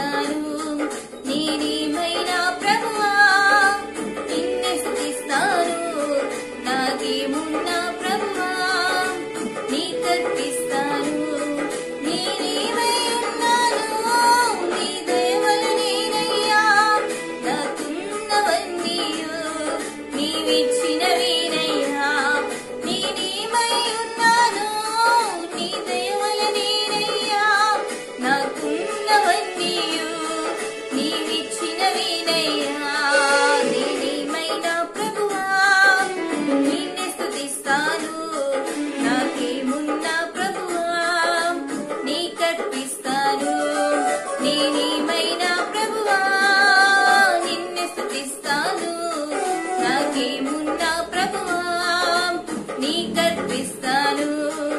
కర్పిస్తాను నేనేమైనా ప్రభువా నిన్నే స్తుతిస్తాను నాకేమున్నా ప్రభువా నీ కర్పిస్తాను నేనేమై ఉన్నాను నీ దేవల నేనయ్యా నాకున్నవన్నీయు నీవిచ్చినవేనయ్యా నేనేమై ఉన్నాను నీ దేవల నేనయ్యా నాకున్నవన్నీయు నీవిచ్చినవేనయ్యా నేనేమైనా ప్రభువా నిన్నే స్తుతిస్తాను నాకేమున్నా ప్రభువా నీ కర్పిస్తాను నేనేమైనా ప్రభువా నిన్నే స్తుతిస్తాను నాకేమున్నా ప్రభువా నీ కర్పిస్తాను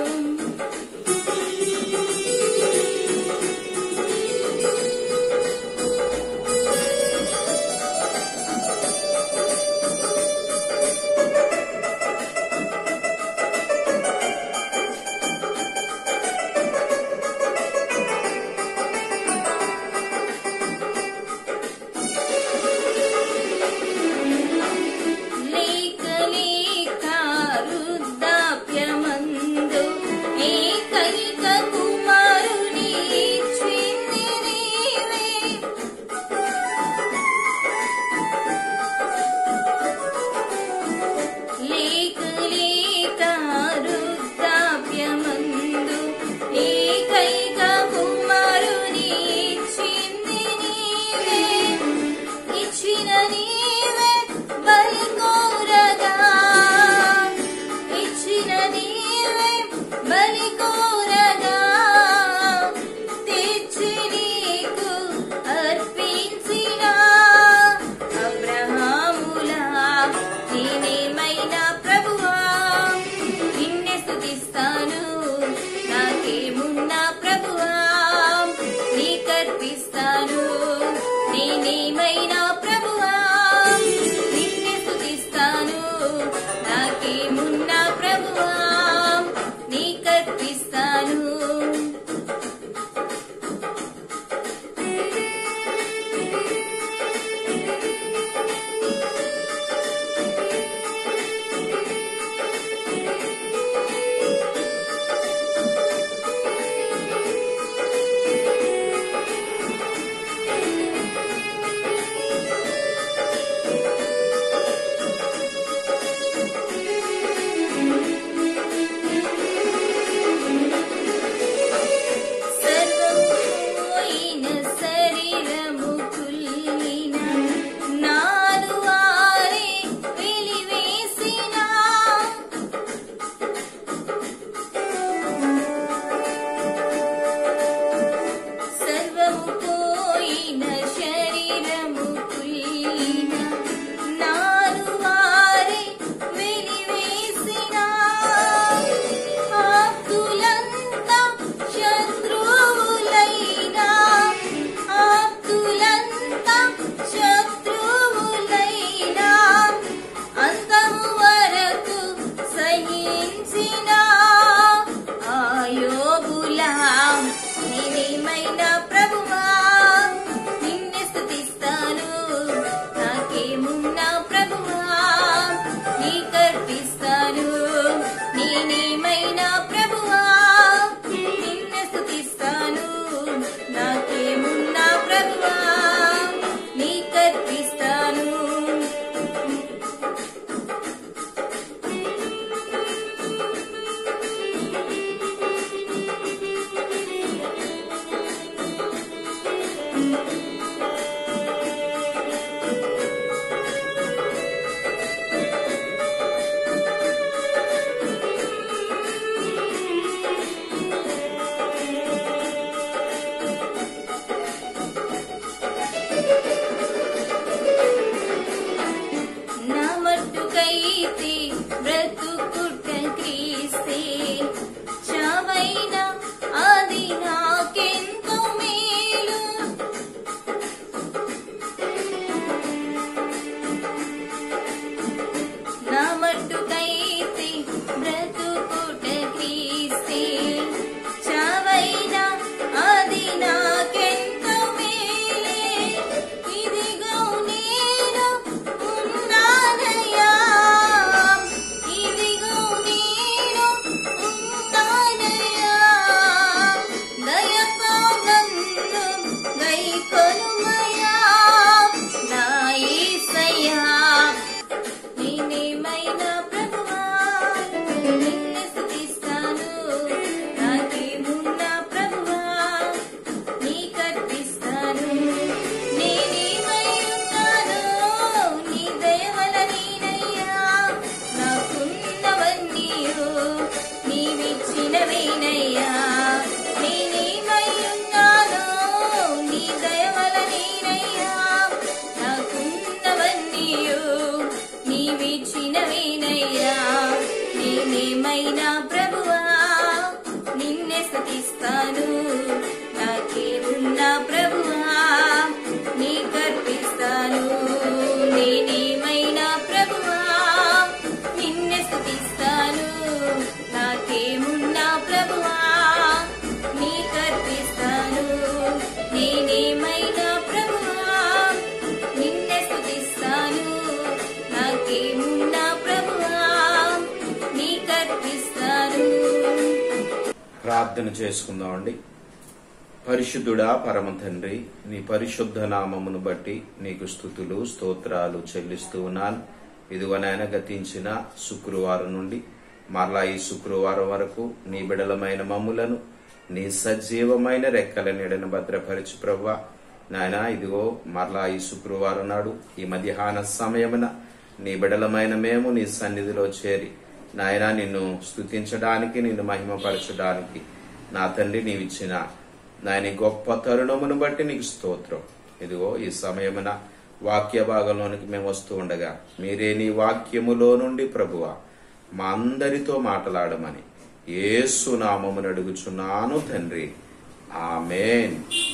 లేక లేక వృద్ధాప్యమందు ఏకైక కుమారుని ఇచ్చింది నీవే లేక లేక వృద్ధాప్యమందు ఏకైక కుమారుని ఇచ్చింది నీవే ఇచ్చిన నీవే బలి కోరగా ఇచ్చిన నీవే బలి కోరగా తెచ్చి నీకు అర్పించిన అబ్రహాములా నేనేమైనా ప్రభువా నిన్నే స్తుతిస్తాను నాకేమున్నా ప్రభువా నీ కర్పిస్తాను నేనేమైనా ప్రభువా నిన్నే స్తుతిస్తాను నాకేమున్నా ప్రభువా నీ కర్పిస్తాను సర్వము పోయిన శరీరము కుల్లిన నాను వారే వెలివేసిన సర్వము పోయిన శరీరము కుల్లిన నాను వారే వెలివేసిన ఆప్తులంతా శత్రువులైనా ఆప్తులంతా శత్రువులైనా అంతము వరకు సహించిన ఆయోగులా నేనేమైనా ప్రభువా నిన్నే స్తుతిస్తాను నాకేమున్నా ప్రభువా నీ కర్పిస్తాను నేనేమైనా ప్రభువా నిన్నే స్తుతిస్తాను నాకేమున్నా ప్రభువా నీ కర్పిస్తాను నా మట్టుకైతే బ్రతుకుట క్రీస్తే చావైనా అది నాకెంతో మేలు ప్రార్థన చేసుకుందామండి పరిశుద్ధుడా పరమ తండ్రి నీ పరిశుద్ధ నామమును బట్టి నీకు స్థుతులు స్తోత్రాలు చెల్లిస్తూ ఉన్నాను ఇదిగోనైనా గతించిన శుక్రవారం నుండి మరలా ఈ శుక్రవారం వరకు నీ బిడలమైన మమ్ములను నీ సజీవమైన రెక్కల నీడను భద్రపరచు ప్రవ్వా నాయన ఇదిగో మరలా ఈ శుక్రవారం నాడు ఈ మధ్యాహ్న సమయమున నీ బిడలమైన మేము నీ సన్నిధిలో చేరి నాయన నిన్ను స్తుతించడానికి నిన్ను మహిమపరచడానికి నా తండ్రి నీవిచ్చిన నాయన గొప్ప తరుణమును బట్టి నీకు స్తోత్రం ఇదిగో ఈ సమయమున వాక్య భాగంలోనికి మేము వస్తూ ఉండగా మీరే నీ వాక్యములో నుండి ప్రభువ మా అందరితో మాట్లాడమని యేసు నామమును అడుగుచున్నాను తండ్రి ఆమెన్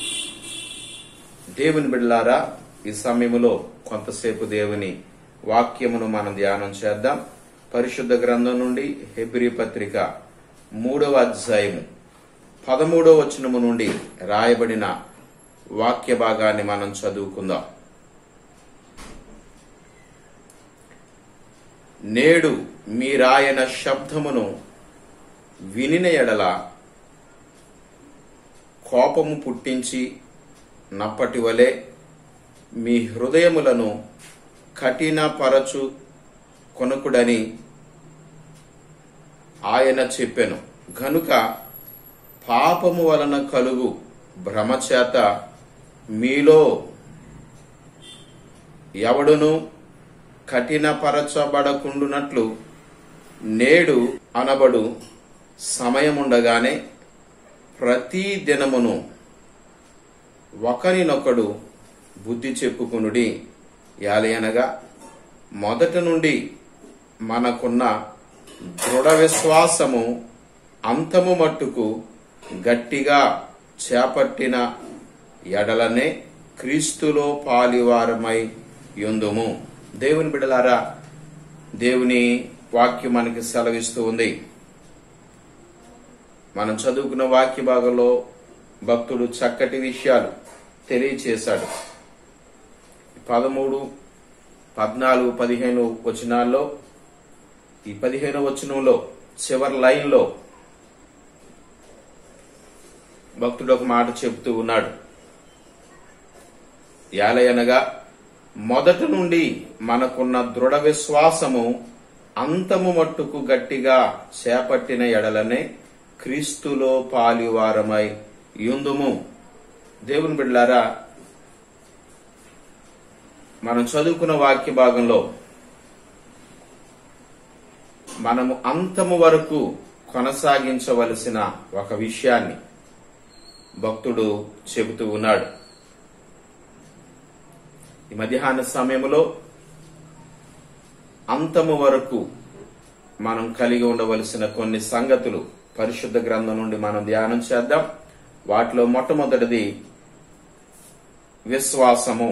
దేవుని బిడ్డలారా ఈ సమయములో కొంతసేపు దేవుని వాక్యమును మనం ధ్యానం చేద్దాం పరిశుద్ధ గ్రంథం నుండి హెబ్రి పత్రిక మూడవ అధ్యాయము పదమూడవ వచనము నుండి రాయబడిన వాక్య భాగాన్ని మనం చదువుకుందాం నేడు మీరాయన శబ్దమును వినిన ఎడల కోపము పుట్టించి నప్పటి వలె మీ హృదయములను కఠినపరచు కొనుకుడని ఆయన చెప్పెను గనుక పాపము వలన కలుగు భ్రమచేత మీలో ఎవడును కఠినపరచబడకుండునట్లు నేడు అనబడు సమయముండగానే ప్రతి దినమును ఒకరినొకడు బుద్ధి చెప్పుకునుడి యాలయనగా మొదట నుండి మనకున్న దృఢ విశ్వాసము అంతము మట్టుకు గట్టిగా చేపట్టిన ఎడలనే క్రీస్తులో పాలివారమై యుందుము దేవుని బిడలారా దేవుని వాక్యం మనకి సెలవిస్తూ ఉంది మనం చదువుకున్న వాక్య భాగంలో భక్తుడు చక్కటి విషయాలు తెలియచేశాడు పదమూడు పద్నాలుగు పదిహేను వచనాల్లో ఈ పదిహేను వచనంలో చివరి లైన్లో భక్తుడు ఒక మాట చెబుతూ ఉన్నాడు యాలయనగా మొదట నుండి మనకున్న దృఢ విశ్వాసము అంతము మట్టుకు గట్టిగా చేపట్టిన ఎడలనే క్రీస్తులో పాలివారమై యుందుము దేవుని బిడ్లారా మనం చదువుకున్న వాక్య భాగంలో మనము అంతము వరకు కొనసాగించవలసిన ఒక విషయాన్ని భక్తుడు చెబుతూ ఉన్నాడు ఈ మధ్యాహ్న సమయంలో అంతము వరకు మనం కలిగి ఉండవలసిన కొన్ని సంగతులు పరిశుద్ధ గ్రంథం నుండి మనం ధ్యానం చేద్దాం వాటిలో మొట్టమొదటిది విశ్వాసము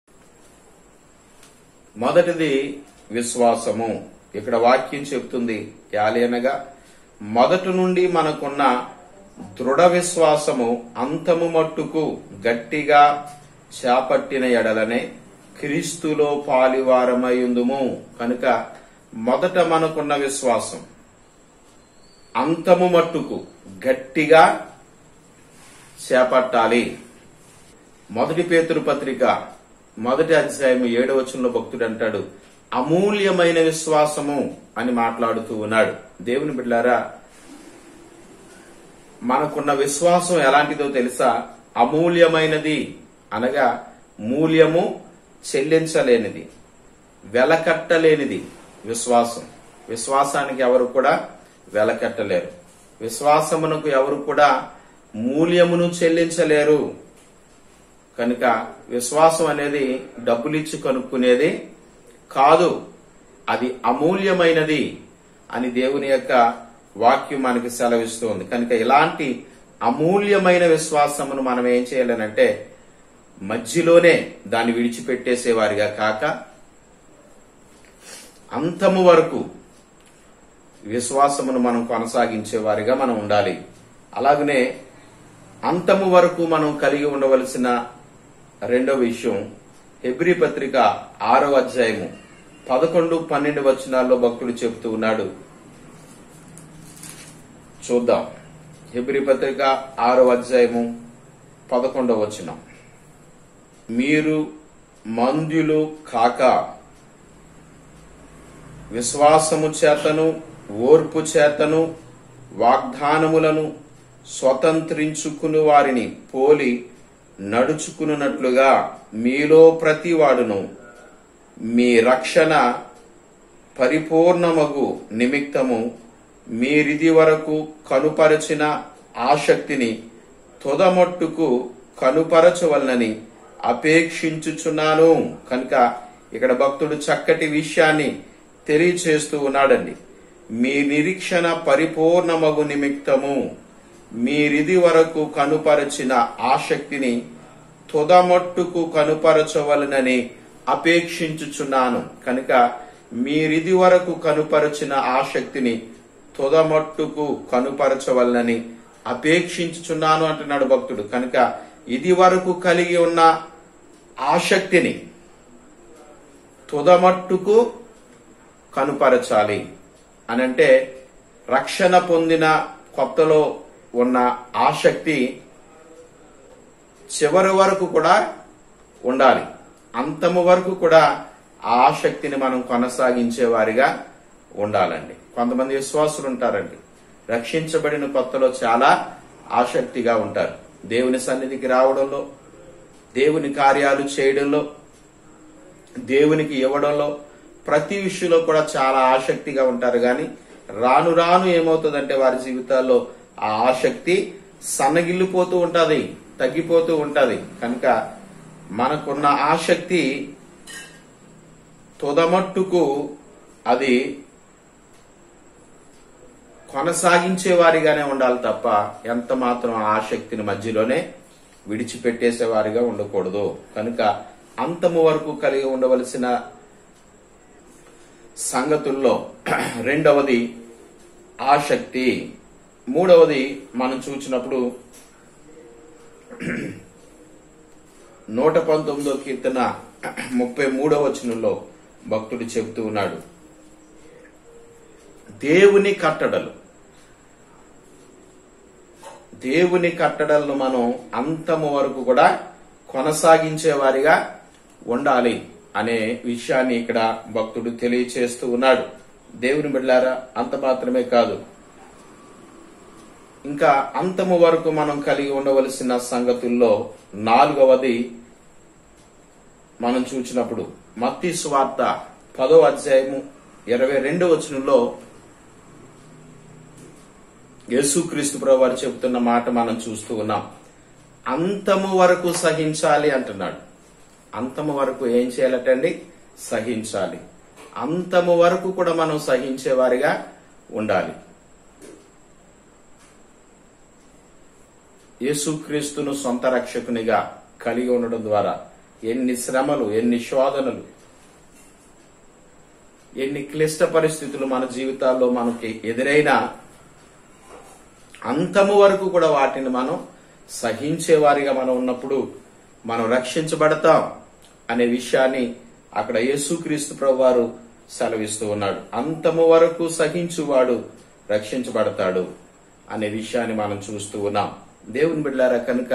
మొదటిది విశ్వాసము ఇక్కడ వాక్యం చెప్తుంది యాలేనగా మొదటి నుండి మనకున్న దృఢ విశ్వాసము అంతము మట్టుకు గట్టిగా చేపట్టిన ఎడలనే క్రీస్తులో పాలివారమయుందుము కనుక మొదట మనకున్న విశ్వాసం అంతము మట్టుకు గట్టిగా చేపట్టాలి మొదటి పేతురు పత్రిక మొదటి అధ్యాయం ఏడవ వచనంలో భక్తుడు అంటాడు అమూల్యమైన విశ్వాసము అని మాట్లాడుతూ ఉన్నాడు దేవుని బిడ్డారా మనకున్న విశ్వాసం ఎలాంటిదో తెలుసా అమూల్యమైనది అనగా మూల్యము చెల్లించలేనిది వెలకట్టలేనిది విశ్వాసం విశ్వాసానికి ఎవరు కూడా వెలకట్టలేరు విశ్వాసమునకు ఎవరు కూడా మూల్యమును చెల్లించలేరు కనుక విశ్వాసం అనేది డబ్బులిచ్చి కనుక్కునేది కాదు అది అమూల్యమైనది అని దేవుని యొక్క వాక్యం మనకి సెలవిస్తుంది కనుక ఇలాంటి అమూల్యమైన విశ్వాసమును మనం ఏం చేయాలనంటే మధ్యలోనే దాన్ని విడిచిపెట్టేసేవారిగా కాక అంతము వరకు విశ్వాసమును మనం కొనసాగించేవారిగా మనం ఉండాలి అలాగనే అంతము వరకు మనం కలిగి ఉండవలసిన రెండో విషయం హెబ్రి పత్రిక ఆరో అధ్యాయము పదకొండు పన్నెండు వచనాల్లో భక్తుడు చెబుతూ ఉన్నాడు చూద్దాం హెబ్రి పత్రిక ఆరో అధ్యాయము పదకొండవ వచనం మీరు మందులు కాక విశ్వాసము చేతను ఓర్పు చేతను వాగ్దానములను స్వతంత్రించుకుని వారిని పోలి నడుచుకున్నట్లుగా మీలో ప్రతివాడును మీ రక్షణ పరిపూర్ణమగు నిమిత్తము మీరిది వరకు కనుపరచిన ఆసక్తిని తుదమట్టుకు కనుపరచవలనని అపేక్షించుచున్నాను కనుక ఇక్కడ భక్తుడు చక్కటి విషయాన్ని తెలియచేస్తూ ఉన్నాడండి మీ నిరీక్షణ పరిపూర్ణమగు నిమిత్తము మీరిది వరకు కనుపరచిన ఆసక్తిని తుదమట్టుకు కనుపరచవలనని అపేక్షించుచున్నాను కనుక మీరిది వరకు కనుపరచిన ఆసక్తిని తుదమట్టుకు కనుపరచవలనని అపేక్షించుచున్నాను అంటున్నాడు భక్తుడు కనుక ఇది వరకు కలిగి ఉన్న ఆసక్తిని తుదమట్టుకు కనుపరచాలి అనంటే రక్షణ పొందిన కొత్తలో ఉన్న ఆసక్తి చివరి వరకు కూడా ఉండాలి అంతము వరకు కూడా ఆ ఆసక్తిని మనం కొనసాగించే వారిగా ఉండాలండి కొంతమంది విశ్వాసులు ఉంటారండి రక్షించబడిన కొత్తలో చాలా ఆసక్తిగా ఉంటారు దేవుని సన్నిధికి రావడంలో దేవుని కార్యాలు చేయడంలో దేవునికి ఇవ్వడంలో ప్రతి విషయంలో కూడా చాలా ఆసక్తిగా ఉంటారు కానీ రాను రాను ఏమవుతుందంటే వారి జీవితాల్లో ఆ ఆసక్తి సన్నగిల్లిపోతూ ఉంటది తగ్గిపోతూ ఉంటది కనుక మనకున్న ఆసక్తి తుదమట్టుకు అది కొనసాగించే వారిగానే ఉండాలి తప్ప ఎంత మాత్రం ఆ ఆసక్తిని మధ్యలోనే విడిచిపెట్టేసే వారిగా ఉండకూడదు కనుక అంతము వరకు కలిగి ఉండవలసిన సంగతుల్లో రెండవది ఆసక్తి మూడవది మనం చూసినప్పుడు నూట పంతొమ్మిదో కీర్తన ముప్పై మూడవ వచనంలో భక్తుడు చెబుతూ ఉన్నాడు దేవుని కట్టడలు దేవుని కట్టడలను మనం అంతము వరకు కూడా కొనసాగించే వారిగా ఉండాలి అనే విషయాన్ని ఇక్కడ భక్తుడు తెలియచేస్తూ ఉన్నాడు దేవుని బిడ్డారా అంత మాత్రమే కాదు ఇంకా అంతము వరకు మనం కలిగి ఉండవలసిన సంగతుల్లో నాలుగవది మనం చూసినప్పుడు మత్తి స్వార్త పదో అధ్యాయము ఇరవై రెండో వచనంలో యేసుక్రీస్తు ప్రభు వారు చెబుతున్న మాట మనం చూస్తూ ఉన్నాం అంతము వరకు సహించాలి అంటున్నాడు అంతము వరకు ఏం చేయాలటండి సహించాలి అంతము వరకు కూడా మనం సహించే వారిగా ఉండాలి యేసుక్రీస్తును సొంత రక్షకునిగా కలిగి ఉండడం ద్వారా ఎన్ని శ్రమలు ఎన్ని శోధనలు ఎన్ని క్లిష్ట పరిస్థితులు మన జీవితాల్లో మనకి ఎదురైనా అంతము వరకు కూడా వాటిని మనం సహించే వారిగా మనం ఉన్నప్పుడు మనం రక్షించబడతాం అనే విషయాన్ని అక్కడ యేసుక్రీస్తు ప్రభు వారు సెలవిస్తూ ఉన్నాడు అంతము వరకు సహించువాడు రక్షించబడతాడు అనే విషయాన్ని మనం చూస్తూ ఉన్నాం దేవుని బిడ్డారా కనుక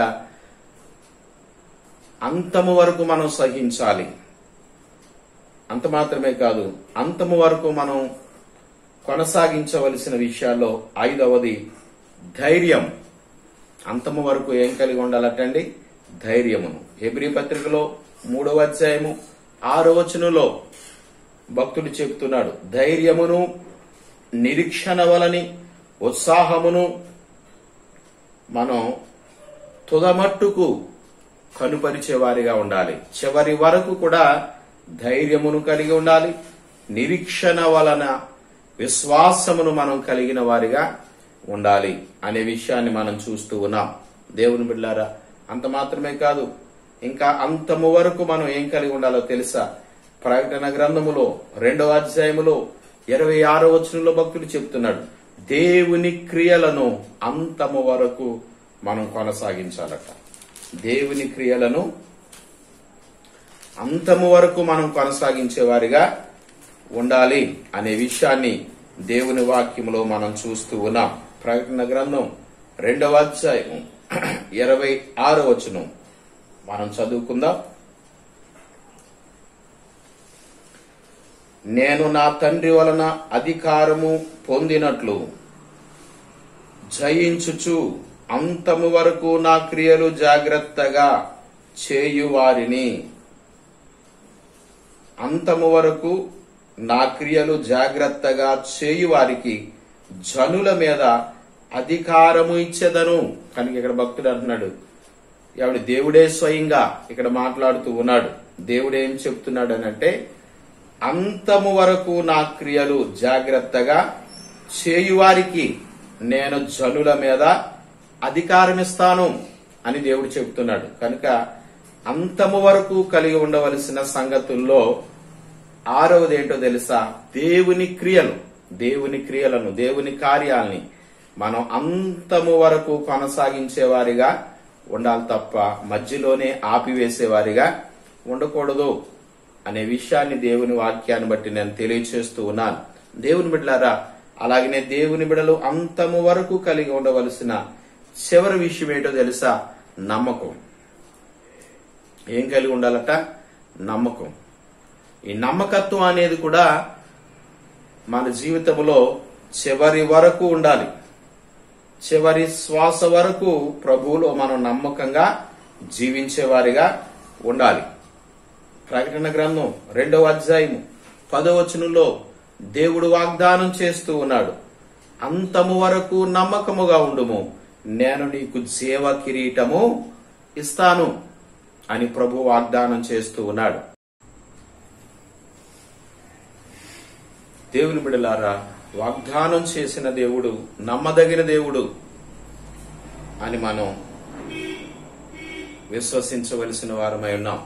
అంతము వరకు మనం సహించాలి అంత మాత్రమే కాదు అంతము వరకు మనం కొనసాగించవలసిన విషయాల్లో ఐదవది ధైర్యం అంతము వరకు ఏం కలిగి ఉండాలటండి ధైర్యమును హెబ్రి పత్రికలో మూడవ అధ్యాయము ఆరో వచనంలో భక్తుడు చెప్తున్నాడు ధైర్యమును నిరీక్షణ వలని ఉత్సాహమును మనం తుదమట్టుకు కనుపరిచే వారిగా ఉండాలి చివరి వరకు కూడా ధైర్యమును కలిగి ఉండాలి నిరీక్షణ వలన విశ్వాసమును మనం కలిగిన వారిగా ఉండాలి అనే విషయాన్ని మనం చూస్తూ ఉన్నాం దేవుని బిడ్డారా అంత మాత్రమే కాదు ఇంకా అంతము వరకు మనం ఏం కలిగి ఉండాలో తెలుసా ప్రకటన గ్రంథములో రెండవ అధ్యాయములో ఇరవై ఆరో వచనంలో భక్తుడు చెప్తున్నాడు దేవుని క్రియలను అంతము వరకు మనం కొనసాగించాలట దేవుని క్రియలను అంతము వరకు మనం కొనసాగించే వారిగా ఉండాలి అనే విషయాన్ని దేవుని వాక్యములో మనం చూస్తూ ఉన్నాం ప్రకటన గ్రంథం రెండవ అధ్యాయము ఇరవై ఆరో వచనం మనం చదువుకుందాం నేను నా తండ్రి వలన అధికారము పొందినట్లు జయించుచు అంతము వరకు నా క్రియలు జాగ్రత్తగా చేయువారిని అంతము వరకు నా క్రియలు జాగ్రత్తగా చేయువారికి జనుల మీద అధికారము ఇచ్చేదను కనుక ఇక్కడ భక్తుడు అంటున్నాడు ఆవిడ దేవుడే స్వయంగా ఇక్కడ మాట్లాడుతూ ఉన్నాడు దేవుడు ఏం చెప్తున్నాడు అని అంటే అంతము వరకు నా క్రియలు జాగ్రత్తగా చేయువారికి నేను జనుల మీద అధికారం ఇస్తాను అని దేవుడు చెబుతున్నాడు కనుక అంతము వరకు కలిగి ఉండవలసిన సంగతుల్లో ఆరవది ఏంటో తెలుసా దేవుని క్రియలు దేవుని క్రియలను దేవుని కార్యాలని మనం అంతము వరకు కొనసాగించేవారిగా ఉండాలి తప్ప మధ్యలోనే ఆపివేసేవారిగా ఉండకూడదు అనే విషయాన్ని దేవుని వాక్యాన్ని బట్టి నేను తెలియచేస్తూ ఉన్నాను దేవుని బిడ్డలారా అలాగనే దేవుని బిడలు అంతము వరకు కలిగి ఉండవలసిన చివరి విషయం ఏంటో తెలుసా నమ్మకం ఏం కలిగి ఉండాలట నమ్మకం ఈ నమ్మకత్వం అనేది కూడా మన జీవితంలో చివరి వరకు ఉండాలి చివరి శ్వాస వరకు ప్రభువులో మనం నమ్మకంగా జీవించేవారిగా ఉండాలి ప్రకటన గ్రంథం రెండవ అధ్యాయము పదవచనంలో దేవుడు వాగ్దానం చేస్తూ ఉన్నాడు అంతము వరకు నమ్మకముగా ఉండుము నేను నీకు జీవ కిరీటము ఇస్తాను అని ప్రభు వాగ్దానం చేస్తూ ఉన్నాడు దేవుని బిడలారా వాగ్దానం చేసిన దేవుడు నమ్మదగిన దేవుడు అని మనం విశ్వసించవలసిన వారమై ఉన్నాం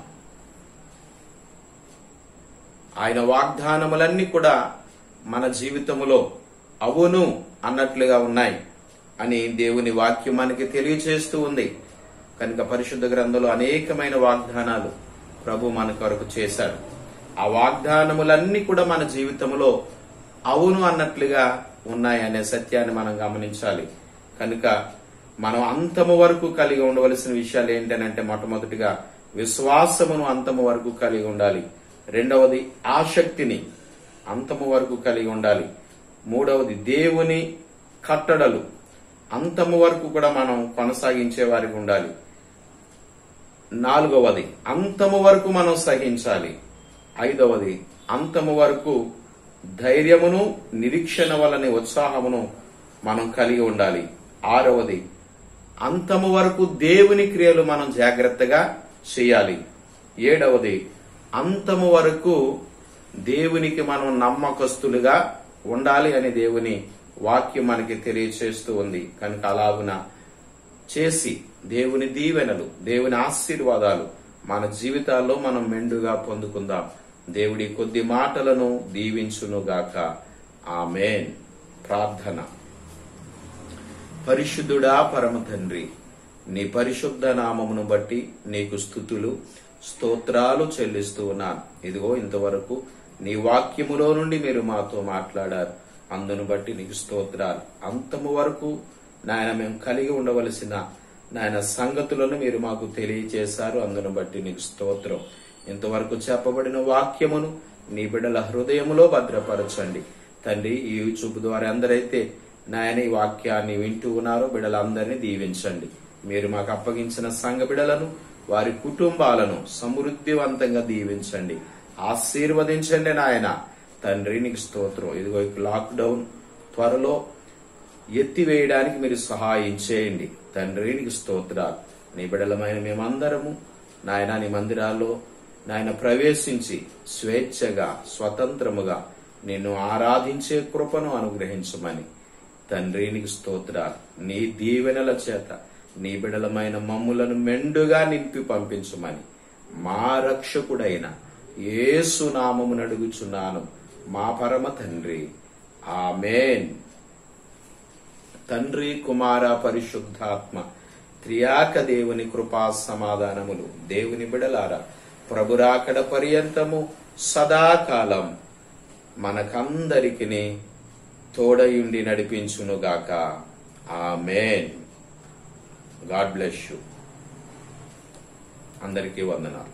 ఆయన వాగ్దానములన్నీ కూడా మన జీవితములో అవును అన్నట్లుగా ఉన్నాయి అని దేవుని వాక్యం మనకి తెలియచేస్తూ ఉంది కనుక పరిశుద్ధ గ్రంథంలో అనేకమైన వాగ్దానాలు ప్రభు మన కొరకు చేశాడు ఆ వాగ్దానములన్నీ కూడా మన జీవితంలో అవును అన్నట్లుగా ఉన్నాయనే సత్యాన్ని మనం గమనించాలి కనుక మనం అంతము వరకు కలిగి ఉండవలసిన విషయాలు ఏంటనంటే మొట్టమొదటిగా విశ్వాసమును అంతము వరకు కలిగి ఉండాలి రెండవది ఆసక్తిని అంతము వరకు కలిగి ఉండాలి మూడవది దేవుని కట్టడలు అంతము వరకు కూడా మనం కొనసాగించే వారికి ఉండాలి నాలుగవది అంతము వరకు మనం సహించాలి ఐదవది అంతము వరకు ధైర్యమును నిరీక్షణ వలని ఉత్సాహమును మనం కలిగి ఉండాలి ఆరవది అంతము వరకు దేవుని క్రియలు మనం జాగ్రత్తగా చేయాలి ఏడవది అంతము వరకు దేవునికి మనం నమ్మకస్తులుగా ఉండాలి అని దేవుని వాక్యం మనకి తెలియచేస్తూ ఉంది కనుక అలాగున చేసి దేవుని దీవెనలు దేవుని ఆశీర్వాదాలు మన జీవితాల్లో మనం మెండుగా పొందుకుందాం దేవుడి కొద్ది మాటలను దీవించునుగాక ఆమెన్ ప్రార్థన పరిశుద్ధుడా పరమ తండ్రి నీ పరిశుద్ధ నామమును బట్టి నీకు స్థుతులు స్తోత్రాలు చెల్లిస్తూ ఉన్నాను ఇదిగో ఇంతవరకు నీ వాక్యములో నుండి మీరు మాతో మాట్లాడారు అందును బట్టి నీకు స్తోత్రాలు అంతము వరకు నాయన మేము కలిగి ఉండవలసిన నాయన సంగతులను మీరు మాకు తెలియచేశారు అందును బట్టి నీకు స్తోత్రం ఇంతవరకు చెప్పబడిన వాక్యమును నీ బిడ్డల హృదయములో భద్రపరచండి తండ్రి ఈ యూట్యూబ్ ద్వారా అందరైతే నాయన ఈ వాక్యాన్ని వింటూ ఉన్నారో బిడ్డలందరినీ దీవించండి మీరు మాకు అప్పగించిన సంఘ బిడలను వారి కుటుంబాలను సమృద్ధివంతంగా దీవించండి ఆశీర్వదించండి నాయన తండ్రి నీకు స్తోత్రం ఇదిగో లాక్డౌన్ త్వరలో ఎత్తివేయడానికి మీరు సహాయం చేయండి తండ్రి నీకు స్తోత్రాలు నీ బిడలమైన మేమందరము నాయన నీ మందిరాల్లో నాయన ప్రవేశించి స్వేచ్ఛగా స్వతంత్రముగా నిన్ను ఆరాధించే కృపను అనుగ్రహించమని తండ్రి నీకు స్తోత్రాలు నీ దీవెనల చేత నీ బిడలమైన మమ్ములను మెండుగా నింపి పంపించమని మా రక్షకుడైన యేసు నామమును అడుగుచున్నాను మా పరమ తండ్రి ఆమెన్ తండ్రి కుమార పరిశుద్ధాత్మ త్రియాక దేవుని కృపా సమాధానములు దేవుని బిడలారా ప్రభురాకడ పర్యంతము సదాకాలం మనకందరికి తోడయుండి నడిపించునుగాక ఆమెన్ గాడ్ బ్లెస్ యూ అందరికీ వందనాలు